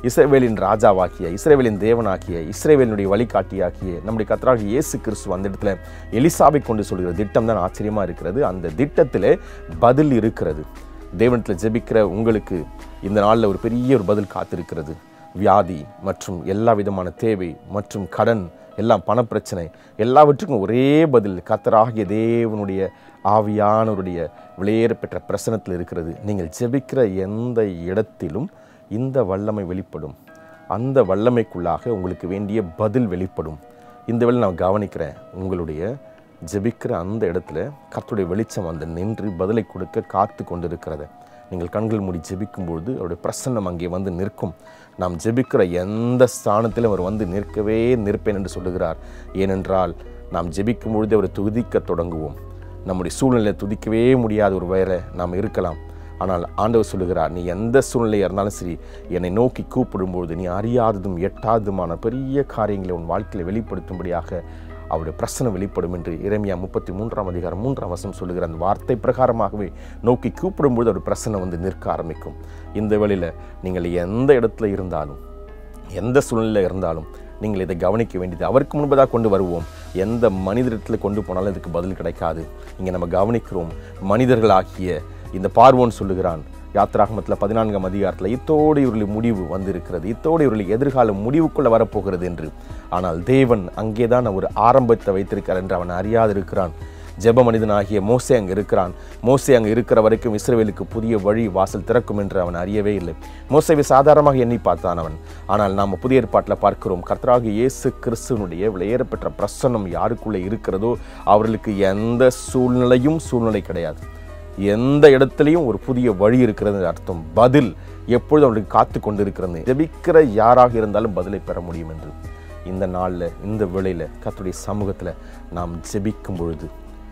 இஸ்ரவேலின் ராஜாவாக்கிய இஸ்ரவேலின் தேவனாக்கிய இஸ்ரவேலினுடைய வழிகாட்டியாக்கிய நம்முடைய கத்தராக இயேசு கிறிஸ்து அந்த இடத்துல எலிசாவை கொண்டு சொல்கிற திட்டம் தான் ஆச்சரியமாக இருக்கிறது அந்த திட்டத்தில் பதில் இருக்கிறது தேவனத்தில் ஜெபிக்கிற உங்களுக்கு இந்த நாளில் ஒரு பெரிய ஒரு பதில் காத்திருக்கிறது வியாதி மற்றும் எல்லா விதமான தேவை மற்றும் கடன் எல்லாம் பணப்பிரச்சனை எல்லாவற்றுக்கும் ஒரே பதில் கத்தராகிய தேவனுடைய ஆவியானவருடைய வெளியேற பெற்ற பிரசனத்தில் இருக்கிறது நீங்கள் ஜெபிக்கிற எந்த இடத்திலும் இந்த வல்லமை வெளிப்படும் அந்த வல்லமைக்குள்ளாக உங்களுக்கு வேண்டிய பதில் வெளிப்படும் இந்த வேளை நான் கவனிக்கிறேன் உங்களுடைய ஜெபிக்கிற அந்த இடத்துல கர்த்தருடைய வெளிச்சம் வந்து நின்று பதிலை கொடுக்க காத்து கொண்டிருக்கிறத நீங்கள் கண்கள் மூடி ஜெபிக்கும்பொழுது அவருடைய பிரசன்னம் அங்கே வந்து நிற்கும் நாம் ஜெபிக்கிற எந்த ஸ்தானத்திலும் அவர் வந்து நிற்கவே நிற்பேன் என்று சொல்லுகிறார் ஏனென்றால் நாம் ஜெபிக்கும் பொழுது அவரை துதிக்க தொடங்குவோம் நம்முடைய சூழ்நிலையை துதிக்கவே முடியாத ஒரு வேலை நாம் இருக்கலாம் ஆனால் ஆண்டவர் சொல்லுகிறார் நீ எந்த சூழ்நிலையாக இருந்தாலும் சரி என்னை நோக்கி கூப்பிடும்போது நீ அறியாததும் எட்டாததுமான பெரிய காரியங்களை உன் வாழ்க்கையில் வெளிப்படுத்தும்படியாக அவருடைய பிரசனம் வெளிப்படும் என்று இறைமையா முப்பத்தி மூன்றாம் அதிகாரம் மூன்றாம் வசனம் சொல்லுகிற அந்த வார்த்தை பிரகாரமாகவே நோக்கி கூப்பிடும்போது அவர் பிரசனம் வந்து நிற்க ஆரம்பிக்கும் இந்த வேளையில் நீங்கள் எந்த இடத்துல இருந்தாலும் எந்த சூழ்நிலையில் இருந்தாலும் நீங்கள் இதை கவனிக்க வேண்டியது அவருக்கு முன்பதாக கொண்டு வருவோம் எந்த மனிதரிடத்தில் கொண்டு போனாலும் இதுக்கு பதில் கிடைக்காது இங்கே நம்ம கவனிக்கிறோம் மனிதர்களாகிய இந்த பார்வோன் சொல்லுகிறான் யாத்ராகமத்தில் பதினான்காம் அதிகாரத்தில் இத்தோடு இவர்களுடைய முடிவு வந்திருக்கிறது இத்தோடு இவர்களுடைய எதிர்காலம் முடிவுக்குள்ள வரப்போகிறது என்று ஆனால் தேவன் அங்கேதான் ஒரு ஆரம்பத்தை வைத்திருக்கிறார் என்று அவன் அறியாதிருக்கிறான் ஜெப மனிதனாகிய மோசே அங்கே இருக்கிறான் மோசே அங்கே இருக்கிற வரைக்கும் இஸ்ரவேலுக்கு புதிய வழி வாசல் திறக்கும் என்று அவன் அறியவே இல்லை மோசேவை சாதாரணமாக எண்ணி பார்த்தான் அவன் ஆனால் நாம் புதிய ஏற்பாட்டில் பார்க்கிறோம் கர்த்தராகிய இயேசு கிறிஸ்துவனுடைய விளையேறப்பெற்ற பிரசன்னம் யாருக்குள்ளே இருக்கிறதோ அவர்களுக்கு எந்த சூழ்நிலையும் சூழ்நிலை கிடையாது எந்த இடத்துலையும் ஒரு புதிய வழி இருக்கிறது அர்த்தம் பதில் எப்பொழுதும் அவர்களுக்கு காத்து கொண்டிருக்கிறது ஜெபிக்கிற யாராக இருந்தாலும் பதிலை பெற முடியும் என்று இந்த நாளில் இந்த வேளையில் கர்த்தருடைய சமூகத்தில் நாம் ஜெபிக்கும் பொழுது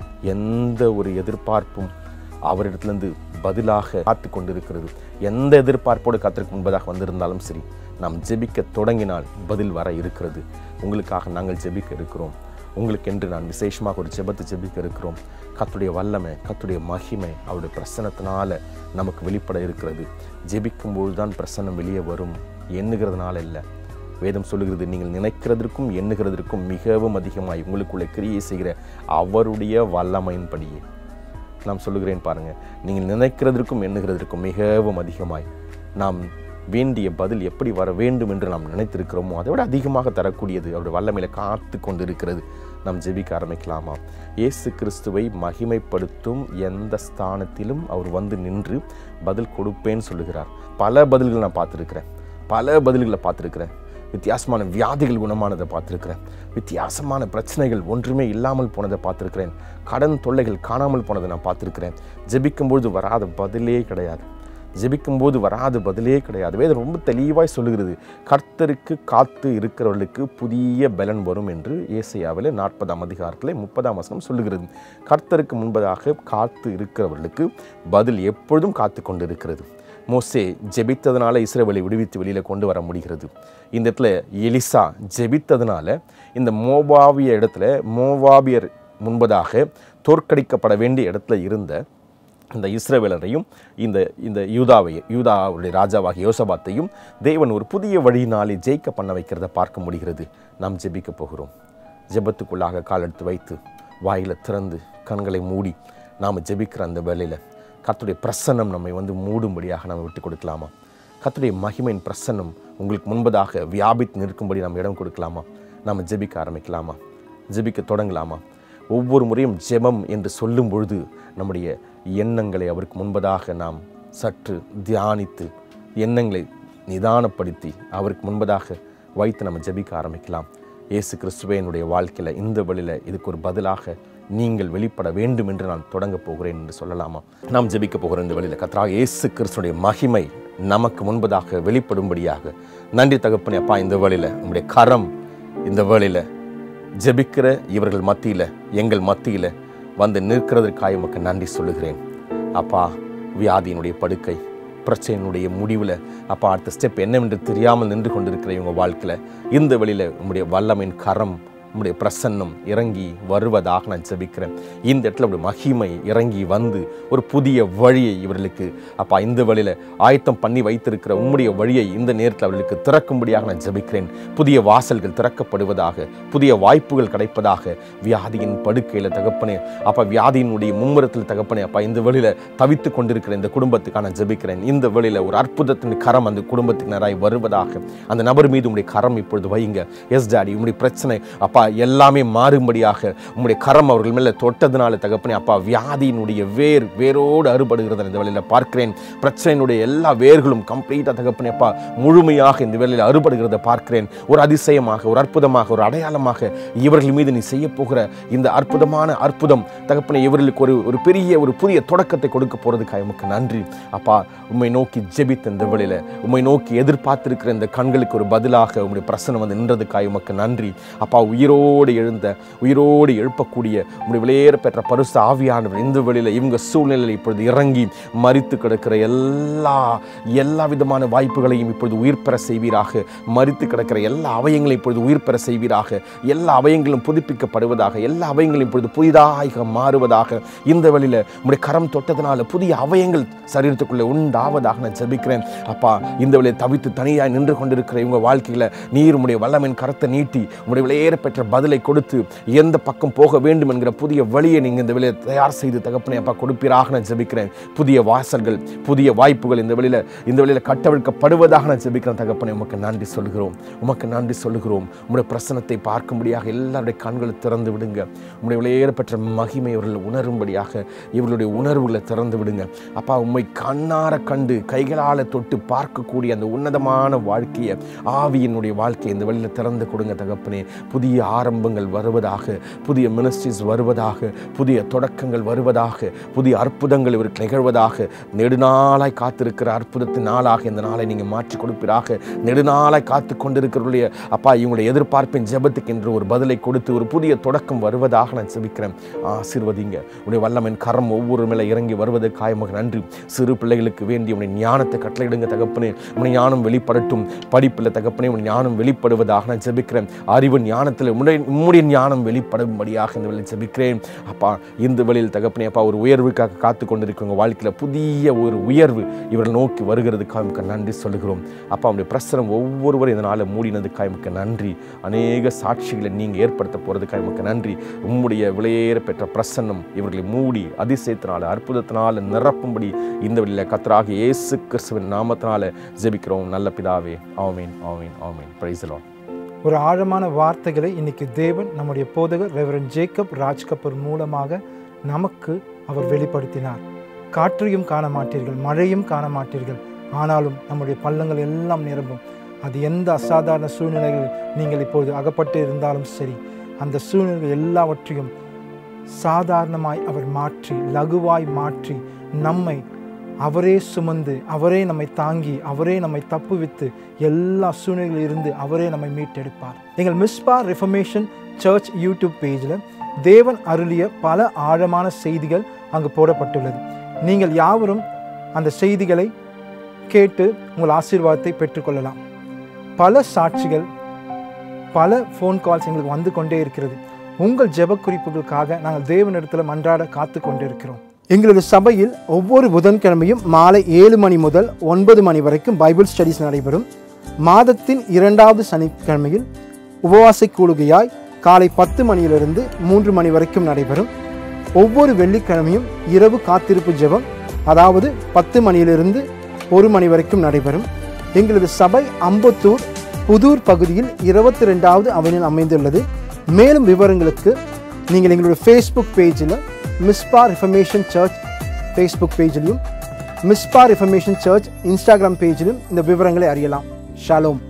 எந்த ஒரு எதிர்பார்ப்பும் அவரிடத்துலேருந்து பதிலாக காத்து கொண்டிருக்கிறது எந்த எதிர்பார்ப்போடு கத்திற்கு முன்பதாக வந்திருந்தாலும் சரி நாம் ஜெபிக்க தொடங்கினால் பதில் வர இருக்கிறது உங்களுக்காக நாங்கள் ஜெபிக்க இருக்கிறோம் உங்களுக்கென்று நான் விசேஷமாக ஒரு ஜெபத்தை ஜெபிக்க இருக்கிறோம் கத்துடைய வல்லமை கத்துடைய மகிமை அவருடைய பிரசன்னத்தினால நமக்கு வெளிப்பட இருக்கிறது ஜெபிக்கும்போது தான் பிரசன்னம் வெளியே வரும் எண்ணுகிறதுனால இல்லை வேதம் சொல்லுகிறது நீங்கள் நினைக்கிறதற்கும் எண்ணுகிறதற்கும் மிகவும் அதிகமாய் உங்களுக்குள்ளே கிரியை செய்கிற அவருடைய வல்லமையின்படியே நாம் சொல்லுகிறேன் பாருங்க நீங்கள் நினைக்கிறதற்கும் எண்ணுகிறதற்கும் மிகவும் அதிகமாய் நாம் வேண்டிய பதில் எப்படி வர வேண்டும் என்று நாம் நினைத்திருக்கிறோமோ அதை விட அதிகமாக தரக்கூடியது அவருடைய வல்லமையில காத்து கொண்டு இருக்கிறது நாம் ஜெபிக்க ஆரம்பிக்கலாமா இயேசு கிறிஸ்துவை மகிமைப்படுத்தும் எந்த ஸ்தானத்திலும் அவர் வந்து நின்று பதில் கொடுப்பேன்னு சொல்லுகிறார் பல பதில்கள் நான் பார்த்துருக்கிறேன் பல பதில்களை பார்த்துருக்கிறேன் வித்தியாசமான வியாதிகள் குணமானதை பார்த்துருக்கிறேன் வித்தியாசமான பிரச்சனைகள் ஒன்றுமே இல்லாமல் போனதை பார்த்துருக்கிறேன் கடன் தொல்லைகள் காணாமல் போனதை நான் பார்த்துருக்கிறேன் ஜெபிக்கும்பொழுது வராத பதிலே கிடையாது ஜெபிக்கும்போது வராத பதிலே கிடையாது வேதம் ரொம்ப தெளிவாய் சொல்லுகிறது கர்த்தருக்கு காத்து இருக்கிறவர்களுக்கு புதிய பலன் வரும் என்று ஏசையாவில் நாற்பதாம் அதிகாரத்தில் முப்பதாம் வசனம் சொல்லுகிறது கர்த்தருக்கு முன்பதாக காத்து இருக்கிறவர்களுக்கு பதில் எப்பொழுதும் காத்து கொண்டு இருக்கிறது மோசே ஜெபித்ததுனால இஸ்ரவேலை விடுவித்து வெளியில் கொண்டு வர முடிகிறது இந்த இடத்துல எலிசா ஜெபித்ததுனால இந்த மோவாவிய இடத்துல மோவாபியர் முன்பதாக தோற்கடிக்கப்பட வேண்டிய இடத்துல இருந்த இந்த இஸ்ரவேலரையும் இந்த இந்த யூதாவை யூதாவுடைய ராஜாவாகிய யோசபாத்தையும் தேவன் ஒரு புதிய வழியினாலே ஜெயிக்க பண்ண வைக்கிறத பார்க்க முடிகிறது நாம் ஜெபிக்க போகிறோம் ஜெபத்துக்குள்ளாக கால் எடுத்து வைத்து வாயில திறந்து கண்களை மூடி நாம் ஜெபிக்கிற அந்த வேளையில் கர்த்தருடைய பிரசன்னம் நம்மை வந்து மூடும்படியாக நாம் விட்டு கொடுக்கலாமா கர்த்தருடைய மகிமையின் பிரசன்னம் உங்களுக்கு முன்பதாக வியாபித்து நிற்கும்படி நாம் இடம் கொடுக்கலாமா நாம் ஜெபிக்க ஆரம்பிக்கலாமா ஜெபிக்க தொடங்கலாமா ஒவ்வொரு முறையும் ஜெபம் என்று சொல்லும் பொழுது நம்முடைய எண்ணங்களை அவருக்கு முன்பதாக நாம் சற்று தியானித்து எண்ணங்களை நிதானப்படுத்தி அவருக்கு முன்பதாக வைத்து நம்ம ஜெபிக்க ஆரம்பிக்கலாம் இயேசு கிறிஸ்துவே என்னுடைய வாழ்க்கையில் இந்த வழியில் இதுக்கு ஒரு பதிலாக நீங்கள் வெளிப்பட வேண்டும் என்று நான் தொடங்க போகிறேன் என்று சொல்லலாமா நாம் ஜெபிக்க போகிற இந்த வழியில் கத்ராக இயேசு கிறிஸ்துடைய மகிமை நமக்கு முன்பதாக வெளிப்படும்படியாக நன்றி தகப்பனே அப்பா இந்த வழியில் உங்களுடைய கரம் இந்த வேளையில் ஜெபிக்கிற இவர்கள் மத்தியில் எங்கள் மத்தியில் வந்து நிற்கிறதற்காக உமக்கு நன்றி சொல்லுகிறேன் அப்பா வியாதியினுடைய படுக்கை பிரச்சனையினுடைய முடிவில் அப்பா அடுத்த ஸ்டெப் என்னவென்று தெரியாமல் நின்று கொண்டிருக்கிற இவங்க வாழ்க்கையில் இந்த வழியில் உங்களுடைய வல்லமையின் கரம் உம்முடைய பிரசன்னம் இறங்கி வருவதாக நான் ஜெபிக்கிறேன் இந்த இடத்துல உடைய மகிமை இறங்கி வந்து ஒரு புதிய வழியை இவர்களுக்கு அப்பா இந்த வழியில் ஆயத்தம் பண்ணி வைத்திருக்கிற உம்முடைய வழியை இந்த நேரத்தில் அவர்களுக்கு திறக்கும்படியாக நான் ஜெபிக்கிறேன் புதிய வாசல்கள் திறக்கப்படுவதாக புதிய வாய்ப்புகள் கிடைப்பதாக வியாதியின் படுக்கையில் தகப்பனே அப்பா வியாதியினுடைய மும்முரத்தில் தகப்பனே அப்பா இந்த வழியில் தவித்து கொண்டிருக்கிற இந்த குடும்பத்துக்காக நான் ஜெபிக்கிறேன் இந்த வழியில் ஒரு அற்புதத்தின் கரம் அந்த குடும்பத்துக்கு நேராய் வருவதாக அந்த நபர் மீது உங்களுடைய கரம் இப்பொழுது வைங்க எஸ் டாடி உங்களுடைய பிரச்சனை அப்பா எல்லாமே மாறும்படியாக உங்களுடைய கரம் அவர்கள் மேலே தொட்டதுனால தகப்பனே அப்பா வியாதியினுடைய வேர் வேரோடு அறுபடுகிறத இந்த வேளையில் பார்க்கிறேன் பிரச்சனையினுடைய எல்லா வேர்களும் கம்ப்ளீட்டாக தகப்பனே அப்பா முழுமையாக இந்த வேளையில் அறுபடுகிறத பார்க்கிறேன் ஒரு அதிசயமாக ஒரு அற்புதமாக ஒரு அடையாளமாக இவர்கள் மீது நீ செய்ய போகிற இந்த அற்புதமான அற்புதம் தகப்பனே இவர்களுக்கு ஒரு ஒரு பெரிய ஒரு புதிய தொடக்கத்தை கொடுக்க போகிறதுக்காக உமக்கு நன்றி அப்பா உம்மை நோக்கி ஜெபித்த இந்த வேளையில் உம்மை நோக்கி எதிர்பார்த்திருக்கிற இந்த கண்களுக்கு ஒரு பதிலாக உம்முடைய பிரசனம் வந்து நின்றதுக்காக உமக்கு நன்றி அப்பா உயிரோடு எழுந்த உயிரோடு எழுப்பக்கூடிய உம்முடைய விளையேற பெற்ற பரிசு ஆவியானவர் இந்த வேளையில் இவங்க சூழ்நிலையில் இப்பொழுது இறங்கி மறித்து கிடக்கிற எல்லா எல்லா விதமான வாய்ப்புகளையும் இப்பொழுது உயிர் பெற செய்வீராக மறித்து கிடக்கிற எல்லா அவயங்களையும் இப்பொழுது உயிர் பெற செய்வீராக எல்லா அவயங்களும் புதுப்பிக்கப்படுவதாக எல்லா அவயங்களும் இப்பொழுது புதிதாக மாறுவதாக இந்த வழியில் உங்களுடைய கரம் தொட்டதனால புதிய அவயங்கள் சரீரத்துக்குள்ளே உண்டாவதாக நான் ஜெபிக்கிறேன் அப்பா இந்த வழியை தவித்து தனியாய் நின்று கொண்டிருக்கிற இவங்க வாழ்க்கையில் நீர் உடைய வல்லமின் கரத்தை நீட்டி உடைய விலையேற பெற்ற பதிலை கொடுத்து எந்த பக்கம் போக வேண்டும் என்கிற புதிய வழியை நீங்கள் இந்த வேலையை தயார் செய்து தகப்பனே அப்பா கொடுப்பீராக நான் ஜெபிக்கிறேன் புதிய வாசல்கள் புதிய வாய்ப்புகள் இந்த வெளியில் இந்த வெளியில் கட்டவிழ்க்கப்படுவதாக நான் ஜெபிக்கிறேன் தகப்பனே உமக்கு நன்றி சொல்கிறோம் உமக்கு நன்றி சொல்கிறோம் உங்களுடைய பிரசனத்தை பார்க்கும்படியாக எல்லாருடைய கண்களை திறந்து விடுங்க உங்களுடைய விலையேற பெற்ற மகிமை இவர்கள் உணரும்படியாக இவர்களுடைய உணர்வுகளை திறந்து விடுங்க அப்பா உம்மை கண்ணார கண்டு கைகளால் தொட்டு பார்க்கக்கூடிய அந்த உன்னதமான வாழ்க்கையை ஆவியினுடைய வாழ்க்கையை இந்த வழியில் திறந்து கொடுங்க தகப்பனே புதிய ஆரம்பங்கள் வருவதாக புதிய மினிஸ்ட்ரிஸ் வருவதாக புதிய தொடக்கங்கள் வருவதாக புதிய அற்புதங்கள் இவருக்கு நிகழ்வதாக நெடுநாளாய் காத்திருக்கிற அற்புதத்தின் நாளாக இந்த நாளை நீங்கள் மாற்றி கொடுப்பீராக நெடுநாளாய் காத்து கொண்டிருக்கிறவருடைய அப்பா இவங்களுடைய எதிர்பார்ப்பின் ஜெபத்துக்கு என்று ஒரு பதிலை கொடுத்து ஒரு புதிய தொடக்கம் வருவதாக நான் செபிக்கிறேன் ஆசீர்வதிங்க உடைய வல்லமன் கரம் ஒவ்வொரு மேலே இறங்கி வருவதற்காக உமக்கு நன்றி சிறு பிள்ளைகளுக்கு வேண்டிய உடைய ஞானத்தை கட்டளையிடுங்க தகப்பனே உடைய ஞானம் வெளிப்படட்டும் படிப்பில் தகப்பனே உடைய ஞானம் வெளிப்படுவதாக நான் ஜெபிக்கிறேன் அறிவு ஞானத்தில் உடைய உம்முடைய ஞானம் வெளிப்படும்படியாக இந்த வேளையில் ஜெபிக்கிறேன் அப்பா இந்த வேளையில் தகப்பனே அப்பா ஒரு உயர்வுக்காக காத்து கொண்டிருக்கவங்க வாழ்க்கையில் புதிய ஒரு உயர்வு இவர்கள் நோக்கி வருகிறதுக்காக உமக்கு நன்றி சொல்லுகிறோம் அப்பா உடைய பிரசனம் ஒவ்வொருவரும் இந்த நாளை மூடினதுக்காக உமக்கு நன்றி அநேக சாட்சிகளை நீங்கள் ஏற்படுத்த போகிறதுக்காக உமக்கு நன்றி உம்முடைய விலையேற பெற்ற பிரசன்னம் இவர்களை மூடி அதிசயத்தினால அற்புதத்தினால நிரப்பும்படி இந்த வழியில் கத்தராக இயேசு கிறிஸ்துவின் நாமத்தினால ஜெபிக்கிறோம் நல்ல பிதாவே ஆமீன் ஆமீன் ஆமீன் பிரைசலோன் ஒரு ஆழமான வார்த்தைகளை இன்னைக்கு தேவன் நம்முடைய போதகர் ரெவரன் ஜேக்கப் ராஜ் கபூர் மூலமாக நமக்கு அவர் வெளிப்படுத்தினார் காற்றையும் காண மாட்டீர்கள் மழையும் காண மாட்டீர்கள் ஆனாலும் நம்முடைய பள்ளங்கள் எல்லாம் நிரம்பும் அது எந்த அசாதாரண சூழ்நிலைகளில் நீங்கள் இப்போது அகப்பட்டு இருந்தாலும் சரி அந்த சூழ்நிலைகள் எல்லாவற்றையும் சாதாரணமாய் அவர் மாற்றி லகுவாய் மாற்றி நம்மை அவரே சுமந்து அவரே நம்மை தாங்கி அவரே நம்மை தப்புவித்து எல்லா சூழ்நிலைகளில் இருந்து அவரே நம்மை மீட்டெடுப்பார் எங்கள் மிஸ்பா ரிஃபர்மேஷன் சர்ச் யூடியூப் பேஜில் தேவன் அருளிய பல ஆழமான செய்திகள் அங்கு போடப்பட்டுள்ளது நீங்கள் யாவரும் அந்த செய்திகளை கேட்டு உங்கள் ஆசீர்வாதத்தை பெற்றுக்கொள்ளலாம் பல சாட்சிகள் பல ஃபோன் கால்ஸ் எங்களுக்கு வந்து கொண்டே இருக்கிறது உங்கள் ஜெப குறிப்புகளுக்காக நாங்கள் தேவனிடத்தில் மன்றாட காத்து கொண்டிருக்கிறோம் எங்களது சபையில் ஒவ்வொரு புதன்கிழமையும் மாலை ஏழு மணி முதல் ஒன்பது மணி வரைக்கும் பைபிள் ஸ்டடீஸ் நடைபெறும் மாதத்தின் இரண்டாவது சனிக்கிழமையில் உபவாச கூடுகையாய் காலை பத்து மணியிலிருந்து மூன்று மணி வரைக்கும் நடைபெறும் ஒவ்வொரு வெள்ளிக்கிழமையும் இரவு காத்திருப்பு ஜெபம் அதாவது பத்து மணியிலிருந்து ஒரு மணி வரைக்கும் நடைபெறும் எங்களது சபை அம்பத்தூர் புதூர் பகுதியில் இருபத்தி ரெண்டாவது அவனில் அமைந்துள்ளது மேலும் விவரங்களுக்கு நீங்கள் எங்களுடைய ஃபேஸ்புக் பேஜில் மிஸ்பா ரிஃபர்மேஷன் சர்ச் ஃபேஸ்புக் பேஜிலையும் மிஸ்பா ரிஃபர்மேஷன் சர்ச் இன்ஸ்டாகிராம் பேஜிலும் இந்த விவரங்களை அறியலாம் ஷாலோம்